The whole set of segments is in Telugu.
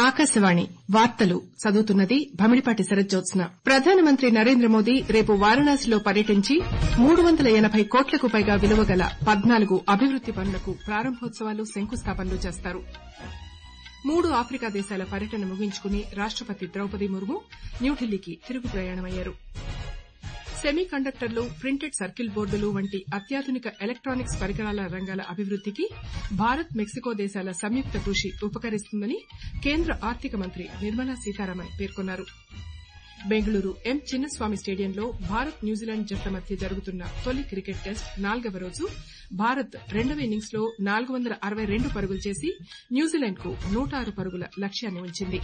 ఆకాశవాణి వార్తలు చదువుతున్నది భమిడిపాటి శరజ్జోత్స్న ప్రధానమంత్రి నరేంద్ర మోదీ రేపు వారణాసిలో పర్యటించి మూడు వందల ఎనబై కోట్లకు పైగా విలువ గల పద్నాలుగు అభివృద్ది పనులకు ప్రారంభోత్సవాలు శంకుస్థాపనలు చేస్తారు మూడు ఆఫ్రికా దేశాల పర్యటన ముగించుకుని రాష్టపతి ద్రౌపది ముర్ము న్యూఢిల్లీకి తిరుగు ప్రయాణమయ్యారు సెమీ కండక్టర్లు ప్రింటెడ్ సర్కిల్ బోర్డులు వంటి అత్యాధునిక ఎలక్టానిక్స్ పరికరాల రంగాల అభివృద్దికి భారత్ మెక్సికో దేశాల సంయుక్త కృషి ఉపకరిస్తుందని కేంద్ర ఆర్థిక మంత్రి నిర్మలా సీతారామన్ పేర్కొన్నారు బెంగళూరు ఎం చిన్నస్వామి స్టేడియంలో భారత్ న్యూజిలాండ్ జట్ల మధ్య జరుగుతున్న తొలి క్రికెట్ టెస్ట్ నాల్గవ రోజు భారత్ రెండవ ఇన్నింగ్స్ లో నాలుగు వందల అరవై రెండు పరుగులు చేసి న్యూజిలాండ్ కు నూట ఆరు పరుగుల లక్ష్యాన్ని ఉంచింది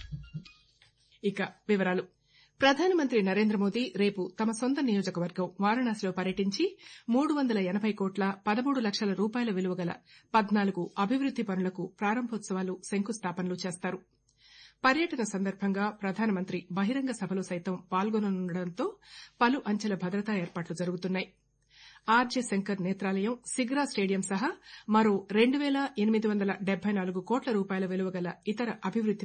ఇక వివరాలు ప్రధానమంత్రి నరేంద్ర మోదీ రేపు తమ సొంత నియోజకవర్గం వారణాసిలో పర్యటించి మూడు వందల ఎనబై కోట్ల పదమూడు లక్షల రూపాయల విలువ గల పద్నాలుగు అభివృద్ది పనులకు ప్రారంభోత్సవాలు శంకుస్థాపనలు చేస్తారు పర్యటన సందర్భంగా ప్రధానమంత్రి బహిరంగ సభలో సైతం పాల్గొననుండటంతో పలు అంచెల భద్రతా ఏర్పాట్లు జరుగుతున్నాయి ఆర్జే శంకర్ నేత్రాలయం సిగ్రా స్టేడియం సహా మరో రెండు పేల ఎనిమిది వందల డెబ్బై నాలుగు కోట్ల రూపాయల విలువ గల ఇతర అభివృద్ది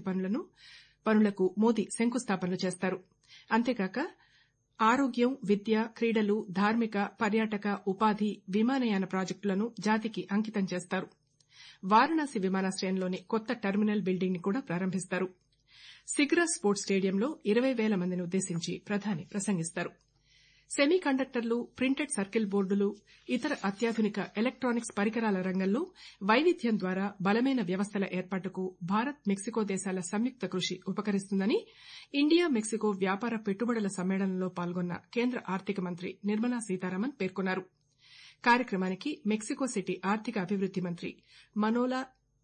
పనులకు మోదీ శంకుస్థాపనలు చేస్తారు అంతేకాక ఆరోగ్యం విద్య క్రీడలు ధార్మిక పర్యాటక ఉపాధి విమానయాన ప్రాజెక్టులను జాతికి అంకితం చేస్తారు వారణాసి విమానాశ్రయంలోని కొత్త టెర్మినల్ బిల్డింగ్ ని కూడా ప్రారంభిస్తారు సిగ్రా స్పోర్ట్స్ స్టేడియంలో ఇరవై పేల మందిని ఉద్దేశించి ప్రధాని ప్రసంగిస్తారు సెమీ కండక్టర్లు ప్రింటెడ్ సర్కిల్ బోర్డులు ఇతర అత్యాధునిక ఎలక్టానిక్స్ పరికరాల రంగంలో వైవిధ్యం ద్వారా బలమైన వ్యవస్థల ఏర్పాటుకు భారత్ మెక్సికో దేశాల సంయుక్త కృషి ఉపకరిస్తుందని ఇండియా మెక్సికో వ్యాపార పెట్టుబడుల సమ్మేళనంలో పాల్గొన్న కేంద్ర ఆర్థిక మంత్రి నిర్మలా సీతారామన్ పేర్కొన్నారు కార్యక్రమానికి మెక్సికో సిటీ ఆర్థిక అభివృద్ది మంత్రి మనోలా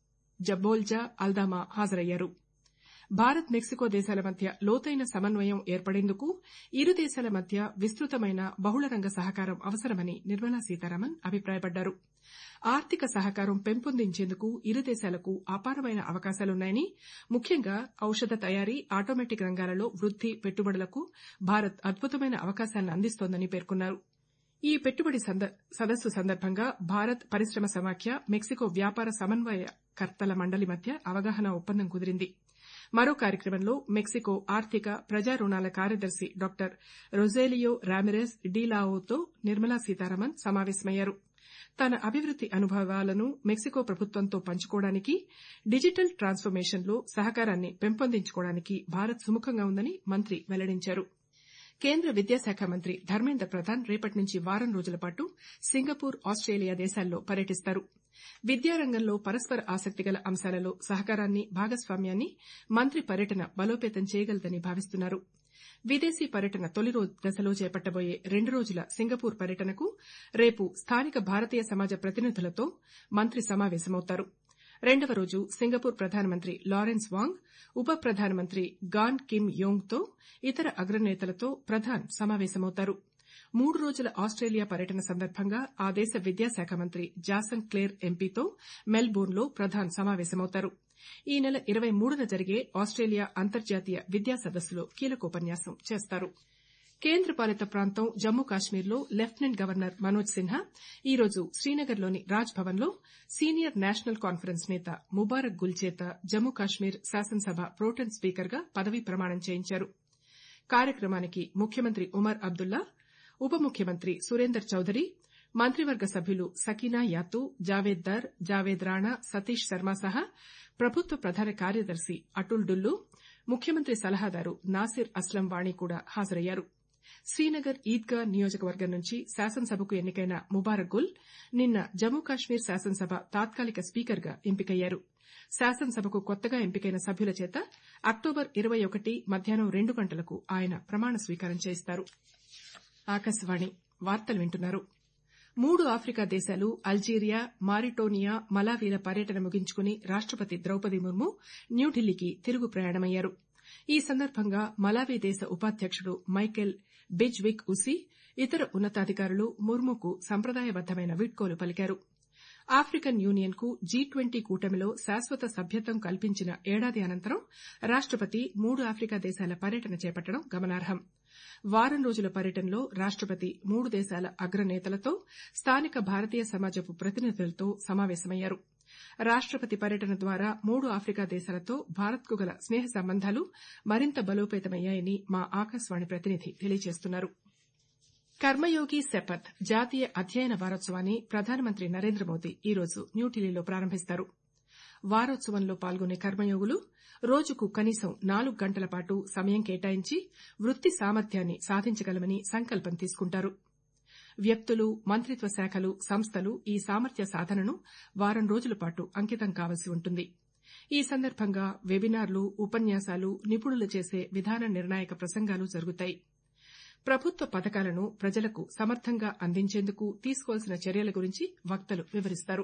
జబోల్జా అల్దామా హాజరయ్యారు భారత్ మెక్సికో దేశాల మధ్య లోతైన సమన్వయం ఏర్పడేందుకు ఇరు దేశాల మధ్య విస్తృతమైన బహుళరంగ సహకారం అవసరమని నిర్మలా సీతారామన్ అభిప్రాయపడ్డారు ఆర్థిక సహకారం పెంపొందించేందుకు ఇరు దేశాలకు అపారమైన అవకాశాలున్నాయని ముఖ్యంగా ఔషధ తయారీ ఆటోమేటిక్ రంగాలలో వృద్ది పెట్టుబడులకు భారత్ అద్భుతమైన అవకాశాలను అందిస్తోందని పేర్కొన్నారు ఈ పెట్టుబడి సదస్సు సందర్భంగా భారత్ పరిశ్రమ సమాఖ్య మెక్సికో వ్యాపార సమన్వయకర్తల మండలి మధ్య అవగాహన ఒప్పందం కుదిరింది మరో కార్యక్రమంలో మెక్సికో ఆర్థిక ప్రజా రుణాల కార్యదర్శి డాక్టర్ రొజేలియో రామిరెస్ డీలావోతో నిర్మలా సీతారామన్ సమావేశమయ్యారు తన అభివృద్ది అనుభవాలను మెక్సికో ప్రభుత్వంతో పంచుకోవడానికి డిజిటల్ ట్రాన్స్ఫర్మేషన్లో సహకారాన్ని పెంపొందించుకోవడానికి భారత్ సుముఖంగా ఉందని మంత్రి వెల్లడించారు కేంద్ర విద్యాశాఖ మంత్రి ధర్మేంద్ర ప్రధాన్ రేపటి నుంచి వారం రోజుల పాటు సింగపూర్ ఆస్టేలియా దేశాల్లో పర్యటిస్తారు విద్యారంగంలో పరస్పర ఆసక్తి గల అంశాలలో సహకారాన్ని భాగస్వామ్యాన్ని మంత్రి పర్యటన బలోపేతం చేయగలదని భావిస్తున్నారు విదేశీ పర్యటన తొలి దశలో చేపట్టబోయే రెండు రోజుల సింగపూర్ పర్యటనకు రేపు స్థానిక భారతీయ సమాజ ప్రతినిధులతో మంత్రి సమావేశమవుతారు రెండవ రోజు సింగపూర్ ప్రధానమంత్రి లారెన్స్ వాంగ్ ఉప ప్రధానమంత్రి గాన్ కిమ్ యోంగ్ తో ఇతర అగ్రనేతలతో ప్రధాన్ సమావేశమవుతారు మూడు రోజుల ఆస్టేలియా పర్యటన సందర్భంగా ఆ దేశ విద్యాశాఖ మంత్రి జాసన్ క్లేర్ ఎంపీతో మెల్బోర్న్లో ప్రధాన్ సమావేశమవుతారు ఈ నెల ఇరవై మూడున జరిగే ఆస్టేలియా అంతర్జాతీయ విద్యా సదస్సులో కీలకోపన్యాసం చేస్తారు కేంద్రపాలిత ప్రాంతం జమ్మూ కాశ్మీర్లో లెఫ్టినెంట్ గవర్నర్ మనోజ్ సిన్హా ఈ రోజు శ్రీనగర్లోని రాజ్ భవన్లో సీనియర్ నేషనల్ కాన్ఫరెన్స్ నేత ముబారక్ గుల్ చేత జమ్మూ కాశ్మీర్ శాసనసభ ప్రోటెం స్పీకర్గా పదవీ ప్రమాణం చేయించారు కార్యక్రమానికి ముఖ్యమంత్రి ఉమర్ అబ్దుల్లా ఉప ముఖ్యమంత్రి సురేందర్ చౌదరి మంత్రివర్గ సభ్యులు సకీనా యాతూ జావేద్ దర్ జావేద్ రాణా సతీష్ శర్మ సహా ప్రభుత్వ ప్రధాన కార్యదర్శి అటుల్ డుల్లు ముఖ్యమంత్రి సలహాదారు నాసిర్ అస్లం వాణి కూడా హాజరయ్యారు శ్రీనగర్ ఈద్గా నియోజకవర్గం నుంచి శాసనసభకు ఎన్నికైన ముబారక్ గుల్ నిన్న జమ్మూ కాశ్మీర్ శాసనసభ తాత్కాలిక స్పీకర్గా ఎంపికయ్యారు శాసనసభకు కొత్తగా ఎంపికైన సభ్యుల చేత అక్టోబర్ ఇరవై ఒకటి మధ్యాహ్నం రెండు గంటలకు ఆయన ప్రమాణ స్వీకారం చేయిస్తారు ఆకాశవాణి వార్తలు వింటున్నారు మూడు ఆఫ్రికా దేశాలు అల్జీరియా మారిటోనియా మలావీల పర్యటన ముగించుకుని రాష్టపతి ద్రౌపది ముర్ము న్యూఢిల్లీకి తిరుగు ప్రయాణమయ్యారు ఈ సందర్భంగా మలావి దేశ ఉపాధ్యకుడు మైకెల్ బిజ్విక్ ఉసి ఇతర ఉన్నతాధికారులు ముర్ముకు సంప్రదాయబద్దమైన వీడ్కోలు పలికారు ఆఫ్రికన్ యూనియన్ కు జీ ట్వంటీ కూటమిలో శాశ్వత సభ్యత్వం కల్పించిన ఏడాది అనంతరం రాష్టపతి మూడు ఆఫ్రికా దేశాల పర్యటన చేపట్టడం గమనార్హం వారం రోజుల పర్యటనలో రాష్టపతి మూడు దేశాల అగ్రనేతలతో స్థానిక భారతీయ సమాజపు ప్రతినిధులతో సమావేశమయ్యారు రాష్టపతి పర్యటన ద్వారా మూడు ఆఫ్రికా దేశాలతో భారత్కు గల స్నేహ సంబంధాలు మరింత బలోపేతమయ్యాయని మా ఆకాశవాణి ప్రతినిధి తెలియజేస్తున్నారు కర్మయోగి శపథ్ జాతీయ అధ్యయన వారోత్సవాన్ని ప్రధానమంత్రి నరేంద్ర మోదీ ఈరోజు న్యూఢిల్లీలో ప్రారంభిస్తారు వారోత్సవంలో పాల్గొనే కర్మయోగులు రోజుకు కనీసం నాలుగు గంటల పాటు సమయం కేటాయించి వృత్తి సామర్థ్యాన్ని సాధించగలమని సంకల్పం తీసుకుంటారు వ్యక్తులు మంత్రిత్వ శాఖలు సంస్థలు ఈ సామర్థ్య సాధనను వారం రోజుల పాటు అంకితం కావలసి ఉంటుంది ఈ సందర్భంగా వెబినార్లు ఉపన్యాసాలు నిపుణులు చేసే విధాన నిర్ణాయక ప్రసంగాలు జరుగుతాయి ప్రభుత్వ పథకాలను ప్రజలకు సమర్థంగా అందించేందుకు తీసుకోవాల్సిన చర్యల గురించి వక్తలు వివరిస్తారు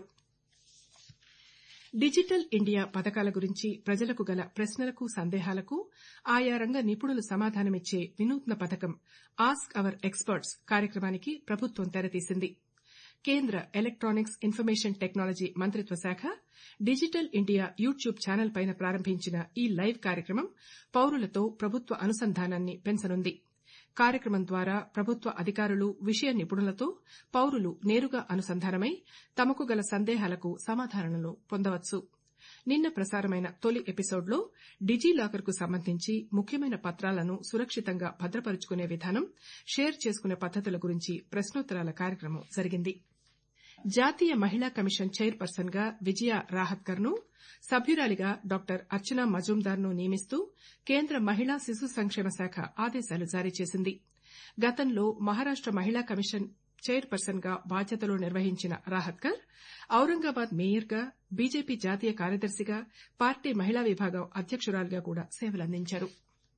డిజిటల్ ఇండియా పథకాల గురించి ప్రజలకు గల ప్రశ్నలకు సందేహాలకు ఆయా రంగ నిపుణులు సమాధానమిచ్చే వినూత్న పథకం ఆస్క్ అవర్ ఎక్స్పర్ట్స్ కార్యక్రమానికి ప్రభుత్వం తెరతీసింది కేంద్ర ఎలక్టానిక్స్ ఇన్ఫర్మేషన్ టెక్నాలజీ మంత్రిత్వ శాఖ డిజిటల్ ఇండియా యూట్యూబ్ ఛానల్ పైన ప్రారంభించిన ఈ లైవ్ కార్యక్రమం పౌరులతో ప్రభుత్వ అనుసంధానాన్ని పెంచనుంది కార్యక్రమం ద్వారా ప్రభుత్వ అధికారులు విషయ నిపుణులతో పౌరులు నేరుగా అనుసంధానమై తమకు గల సందేహాలకు సమాధానాలను పొందవచ్చు నిన్న ప్రసారమైన తొలి ఎపిసోడ్లో డిజిలాకర్ కు సంబంధించి ముఖ్యమైన పత్రాలను సురక్షితంగా భద్రపరుచుకునే విధానం షేర్ చేసుకునే పద్దతుల గురించి ప్రశ్నోత్తరాల కార్యక్రమం జరిగింది జాతీయ మహిళా కమిషన్ చైర్పర్సన్ గా విజయ రాహత్కర్ ను సభ్యురాలిగా డాక్టర్ అర్చనా మజుందార్ ను నియమిస్తూ కేంద్ర మహిళా శిశు సంక్షేమ శాఖ ఆదేశాలు జారీ చేసింది గతంలో మహారాష్ట మహిళా కమిషన్ చైర్పర్సన్ గా బాధ్యతలు నిర్వహించిన రాహత్కర్ ఔరంగాబాద్ మేయర్గా బీజేపీ జాతీయ కార్యదర్శిగా పార్టీ మహిళా విభాగం అధ్యకురాలిగా కూడా సేవలందించారు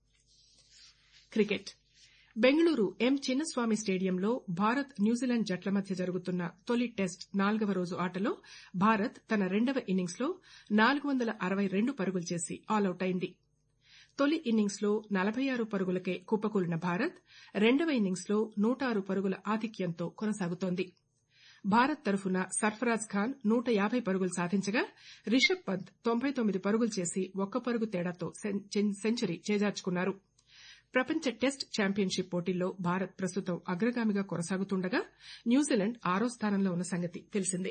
క్రికెట్ బెంగళూరు ఎం చిన్నస్వామి స్టేడియంలో భారత్ న్యూజిలాండ్ జట్ల మధ్య జరుగుతున్న తొలి టెస్ట్ నాల్గవ రోజు ఆటలో భారత్ తన రెండవ ఇన్నింగ్స్ లో నాలుగు వందల అరవై రెండు పరుగులు చేసి ఆలౌట్ అయింది తొలి ఇన్నింగ్స్ లో నలభై ఆరు పరుగులకే కుప్పకూలిన భారత్ రెండవ ఇన్నింగ్స్ లో నూట ఆరు పరుగుల ఆధిక్యంతో కొనసాగుతోంది భారత్ తరఫున సర్ఫరాజ్ ఖాన్ నూట యాబై పరుగులు సాధించగా రిషబ్ పంత్ తొంభై తొమ్మిది పరుగులు చేసి ఒక్క పరుగు తేడాతో సెంచరీ చేజార్చుకున్నారు ప్రపంచ టెస్ట్ ఛాంపియన్షిప్ పోటీల్లో భారత్ ప్రస్తుతం అగ్రగామిగా కొనసాగుతుండగా న్యూజిలాండ్ ఆరో స్థానంలో ఉన్న సంగతి తెలిసిందే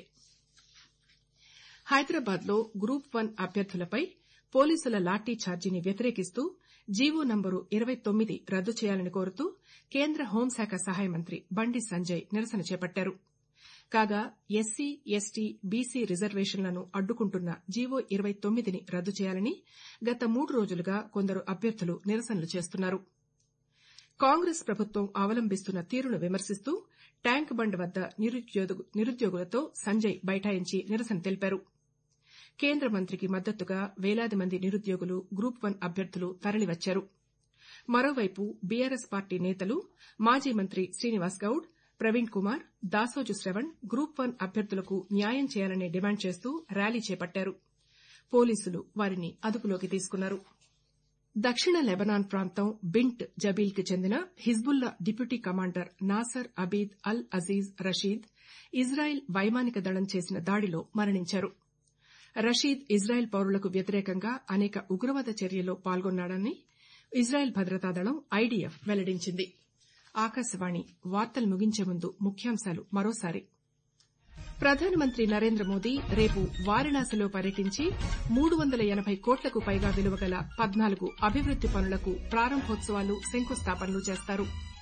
హైదరాబాద్ లో గ్రూప్ వన్ అభ్యర్థులపై పోలీసుల లాఠీ ఛార్జీని వ్యతిరేకిస్తూ జీవో నంబరు ఇరవై తొమ్మిది రద్దు చేయాలని కోరుతూ కేంద్ర హోంశాఖ సహాయ మంత్రి బండి సంజయ్ నిరసన చేపట్టారు కాగా ఎస్సీ ఎస్టీ బీసీ రిజర్వేషన్లను అడ్డుకుంటున్న జీవో ఇరవై తొమ్మిదిని రద్దు చేయాలని గత మూడు రోజులుగా కొందరు అభ్యర్థులు నిరసనలు చేస్తున్నారు కాంగ్రెస్ ప్రభుత్వం అవలంబిస్తున్న తీరును విమర్శిస్తూ ట్యాంక్ బండ్ వద్ద నిరుద్యోగులతో సంజయ్ బైఠాయించి నిరసన తెలిపారు కేంద్ర మంత్రికి మద్దతుగా వేలాది మంది నిరుద్యోగులు గ్రూప్ వన్ అభ్యర్థులు తరలివచ్చారు మరోవైపు బీఆర్ఎస్ పార్టీ నేతలు మాజీ మంత్రి శ్రీనివాస్ గౌడ్ ప్రవీణ్ కుమార్ దాసోజు శ్రవణ్ గ్రూప్ వన్ అభ్యర్థులకు న్యాయం చేయాలని డిమాండ్ చేస్తూ ర్యాలీ చేపట్టారు పోలీసులు వారిని అదుపులోకి తీసుకున్నారు దక్షిణ లెబనాన్ ప్రాంతం బింట్ జబీల్ కి చెందిన Hezbollah deputy commander Nasser Abed Al Aziz Rashid Israel వైమానిక దళం చేసిన దాడిలో మరణించారు రషీద్ ఇజ్రాయెల్ పౌరులకు వ్యతిరేకంగా అనేక ఉగ్రవాద చర్యల్లో పాల్గొన్నాడని ఇజ్రాయెల్ భద్రతా దళం ఐడీఎఫ్ వెల్లడించింది ఆకాశవాణి వార్తలు ముగించే ముందు ముఖ్యాంశాలు మరోసారి ప్రధానమంత్రి నరేంద్ర మోదీ రేపు వారణాసిలో పర్యటించి మూడు వందల ఎనబై కోట్లకు పైగా విలువగల పద్నాలుగు అభివృద్ది పనులకు ప్రారంభోత్సవాలు శంకుస్థాపనలు చేస్తారు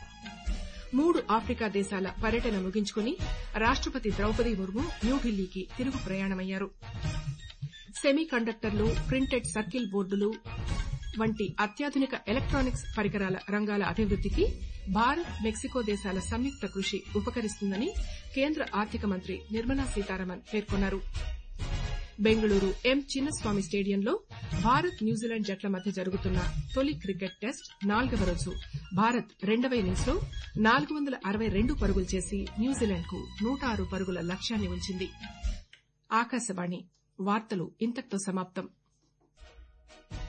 మూడు ఆఫ్రికా దేశాల పర్యటన ముగించుకుని రాష్టపతి ద్రౌపది ముర్ము న్యూఢిల్లీకి తిరుగు ప్రయాణమయ్యారు సెమీ కండక్టర్లు ప్రింటెడ్ సర్కిల్ బోర్డులు వంటి అత్యాధునిక ఎలక్టానిక్స్ పరికరాల రంగాల అభివృద్దికి భారత్ మెక్సికో దేశాల సంయుక్త కృషి ఉపకరిస్తుందని కేంద్ర ఆర్థిక మంత్రి నిర్మలా సీతారామన్ పేర్కొన్నారు బెంగళూరు ఎం చిన్నస్వామి స్టేడియంలో భారత్ న్యూజిలాండ్ జట్ల మధ్య జరుగుతున్న తొలి క్రికెట్ టెస్ట్ నాలుగవ రోజు భారత్ రెండవ ఇన్నింగ్స్ లో నాలుగు వందల అరవై రెండు పరుగులు చేసి న్యూజిలాండ్ కు నూట ఆరు పరుగుల లక్ష్యాన్ని ఉంచింది ఆకాశవాణి వార్తలు ఇంతటితో సమాప్తం